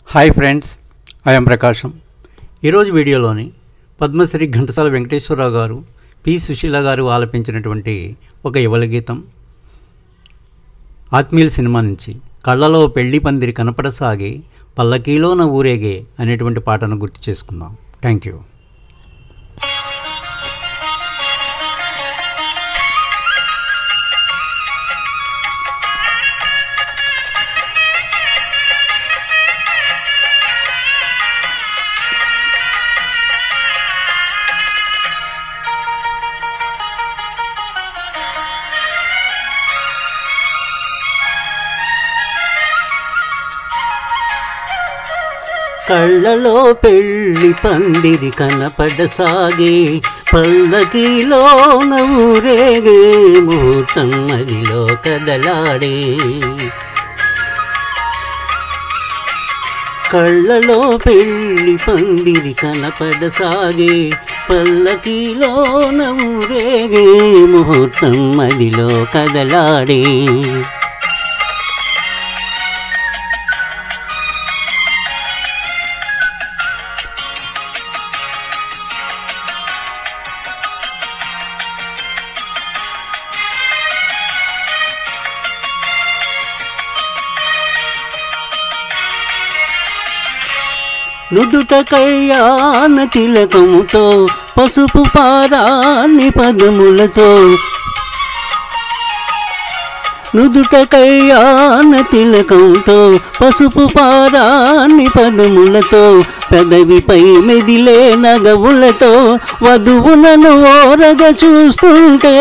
hi friends I'm ప్రకాశం ఈరోజు వీడియోలోని పద్మశ్రీ ఘంటసాల వెంకటేశ్వరరావు గారు పి సుశీల గారు ఆలపించినటువంటి ఒక యువల గీతం ఆత్మీయుల సినిమా నుంచి కళ్ళలో పెళ్లి పందిరి కనపడసాగి పల్లకీలోన ఊరేగే అనేటువంటి పాటను గుర్తు చేసుకుందాం థ్యాంక్ యూ కళ్ళలో పెళ్లి పందిరి కనపడసాగే పల్లకిలో ఊరేగే ముహూర్తం మదిలో కదలాడే కళ్ళలో పెళ్లి పందిరి కనపడసాగే పల్లకిలో ఊరేగే ముహూర్తం మదిలో కదలాడే నుదుట కళ్యాణ తిలకముతో పసుపు పారాన్ని పదములతో నుదుట కళ్యాణ తిలకంతో పసుపు పారాన్ని పదములతో పెదవిపై మెదిలే నగవులతో వధువులను ఓరగ చూస్తుంటే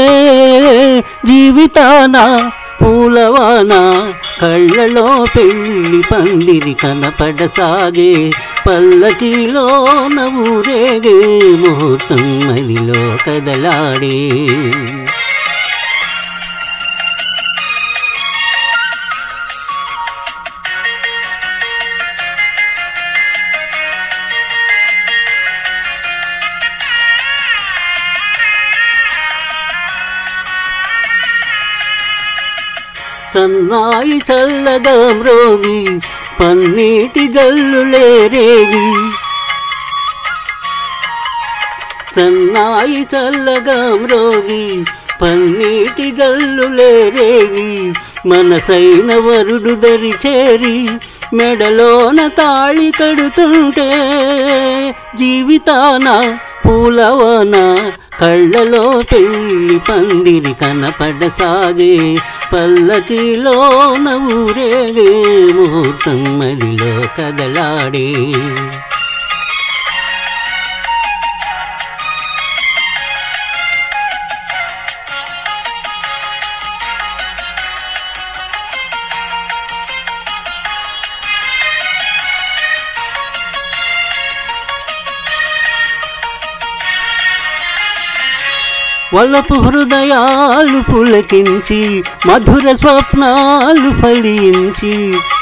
జీవితాన పూలవాన కళ్ళలో పెళ్లి పందిరి కనపడసాగే పల్లకిలో ఊరేగే ముహూర్తం మదిలో కదలాడే సన్నాయి చల్లగా మ్రోగి పన్నీటి జల్లులే రేగి సన్నాయి చల్లగా మ్రోగి పన్నీటి జల్లులే రేగి మనసైన వరుడు దరి చేరి మెడలోన తాళి కడుతుంటే జీవితాన పూలవన కళ్ళలో పెళ్లి పందిరి కనపడసాగే పల్లకిలో ఊరేగే ముహూర్తం మదిలో కదలాడే వలపు హృదయాలు పులకించి మధుర స్వప్నాలు ఫలించి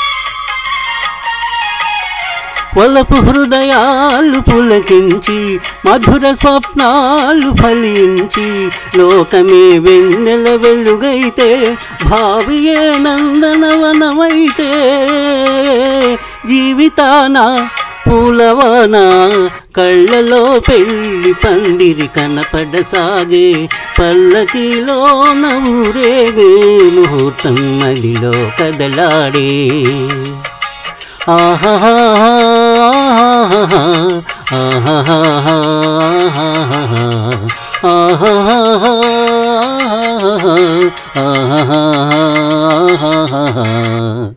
వలపు హృదయాలు పులకించి మధుర స్వప్నాలు ఫలించి లోకమే వెన్నెల వెలుగైతే భావియే నందనవనమైతే జీవితాన పూలవాన కళ్ళలో పెళ్లి పందిరి కనపడసాగే పల్లకిలో ఊరేగే ముహూర్తం మదిలో కదలాడే ఆహా ఆహా